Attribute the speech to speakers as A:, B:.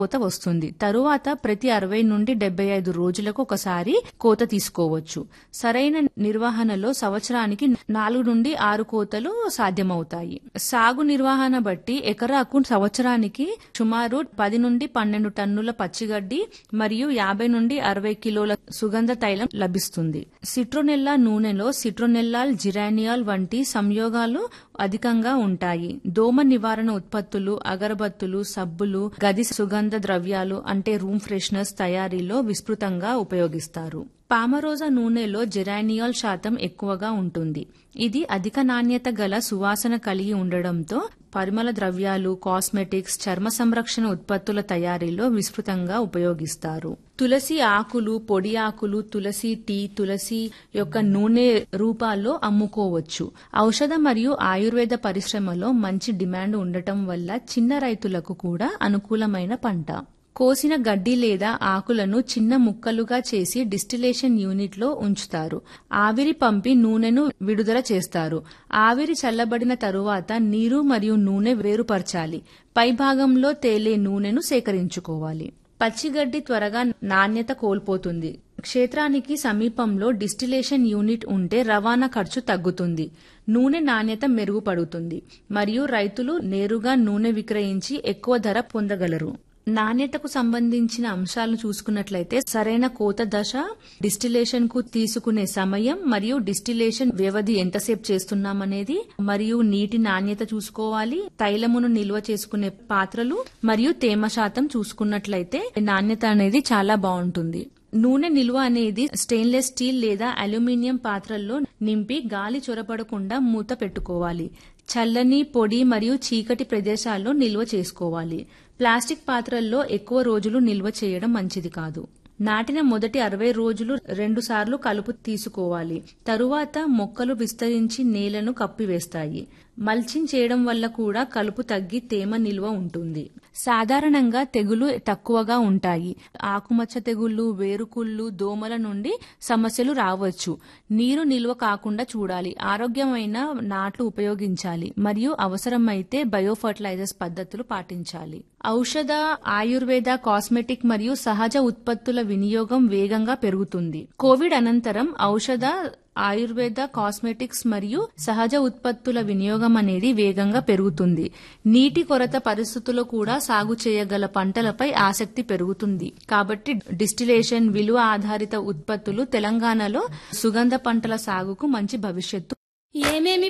A: కోత వస్తుంది తరువాత ప్రతి అరవై నుండి డెబ్బై ఐదు రోజులకు ఒకసారి కోత తీసుకోవచ్చు సరైన నిర్వహణలో సంవత్సరానికి నాలుగు నుండి ఆరు కోతలు సాధ్యమవుతాయి సాగు నిర్వహణ బట్టి ఎకరాకు సంవత్సరానికి సుమారు పది నుండి పన్నెండు టన్నుల పచ్చిగడ్డి మరియు యాభై నుండి అరవై కిలోల సుగంధ తైలం లభిస్తుంది సిట్రోనెల్లా నూనెలో సిట్రోనెల్లాల్ జిరానియాల్ వంటి సంయోగాలు అధికంగా ఉంటాయి దోమ నివారణ ఉత్పత్తులు అగరబత్తులు సబ్బులు గది సుగంధ ద్రవ్యాలు అంటే రూమ్ ఫ్రెషనర్స్ తయారీలో విస్తృతంగా ఉపయోగిస్తారు పామరోజా నూనెలో జెరానియాల్ శాతం ఎక్కువగా ఉంటుంది ఇది అధిక నాణ్యత గల సువాసన కలిగి ఉండడంతో పరిమళ ద్రవ్యాలు కాస్మెటిక్స్ చర్మ సంరక్షణ ఉత్పత్తుల తయారీలో విస్తృతంగా ఉపయోగిస్తారు తులసి ఆకులు పొడి ఆకులు తులసి టీ తులసి యొక్క నూనె రూపాల్లో అమ్ముకోవచ్చు ఔషధ మరియు ఆయుర్వేద పరిశ్రమలో మంచి డిమాండ్ ఉండటం వల్ల చిన్న రైతులకు కూడా అనుకూలమైన పంట కోసిన గడ్డి లేదా ఆకులను చిన్న ముక్కలుగా చేసి డిస్టిలేషన్ యూనిట్ లో ఉంచుతారు ఆవిరి పంపి నూనెను విడుదల చేస్తారు ఆవిరి చల్లబడిన తరువాత నీరు మరియు నూనె వేరుపరచాలి పైభాగంలో తేలే నూనెను సేకరించుకోవాలి పచ్చిగడ్డి త్వరగా నాణ్యత కోల్పోతుంది క్షేత్రానికి సమీపంలో డిస్టిలేషన్ యూనిట్ ఉంటే రవాణా ఖర్చు తగ్గుతుంది నూనె నాణ్యత మెరుగుపడుతుంది మరియు రైతులు నేరుగా నూనె విక్రయించి ఎక్కువ ధర పొందగలరు నాణ్యతకు సంబంధించిన అంశాలను చూసుకున్నట్లయితే సరైన కోత దశ డిస్టిలేషన్ కు తీసుకునే సమయం మరియు డిస్టిలేషన్ వ్యవధి ఎంతసేపు చేస్తున్నామనేది మరియు నీటి నాణ్యత చూసుకోవాలి తైలమును నిల్వ చేసుకునే పాత్రలు మరియు తేమ శాతం చూసుకున్నట్లయితే నాణ్యత అనేది చాలా బాగుంటుంది నూనె నిల్వ అనేది స్టెయిన్లెస్ స్టీల్ లేదా అల్యూమినియం పాత్రల్లో నింపి గాలి చొరబడకుండా మూత పెట్టుకోవాలి చల్లని పొడి మరియు చీకటి ప్రదేశాల్లో నిల్వ చేసుకోవాలి ప్లాస్టిక్ పాత్రల్లో ఎక్కువ రోజులు నిల్వ చేయడం మంచిది కాదు నాటిన మొదటి అరవై రోజులు రెండు సార్లు కలుపు తీసుకోవాలి తరువాత మొక్కలు విస్తరించి నేలను కప్పివేస్తాయి మల్చింగ్ చేయడం వల్ల కూడా కలుపు తగ్గి తేమ నిల్వ ఉంటుంది సాధారణంగా తెగులు తక్కువగా ఉంటాయి ఆకుమచ్చ తెగుళ్లు వేరుకుళ్ళు దోమల నుండి సమస్యలు రావచ్చు నీరు నిల్వ కాకుండా చూడాలి ఆరోగ్యమైన నాట్లు ఉపయోగించాలి మరియు అవసరమైతే బయో ఫర్టిలైజర్స్ పద్ధతులు పాటించాలి ఔషధ ఆయుర్వేద కాస్మెటిక్ మరియు సహజ ఉత్పత్తుల వినియోగం వేగంగా పెరుగుతుంది కోవిడ్ అనంతరం ఔషధ ఆయుర్వేద కాస్మెటిక్స్ మరియు సహజ ఉత్పత్తుల వినియోగం అనేది వేగంగా పెరుగుతుంది నీటి కొరత పరిస్థితుల్లో కూడా సాగు చేయగల పంటలపై ఆసక్తి పెరుగుతుంది కాబట్టి డిస్టిలేషన్ విలువ ఆధారిత ఉత్పత్తులు తెలంగాణలో సుగంధ పంటల సాగుకు మంచి భవిష్యత్తు
B: ఏమేమి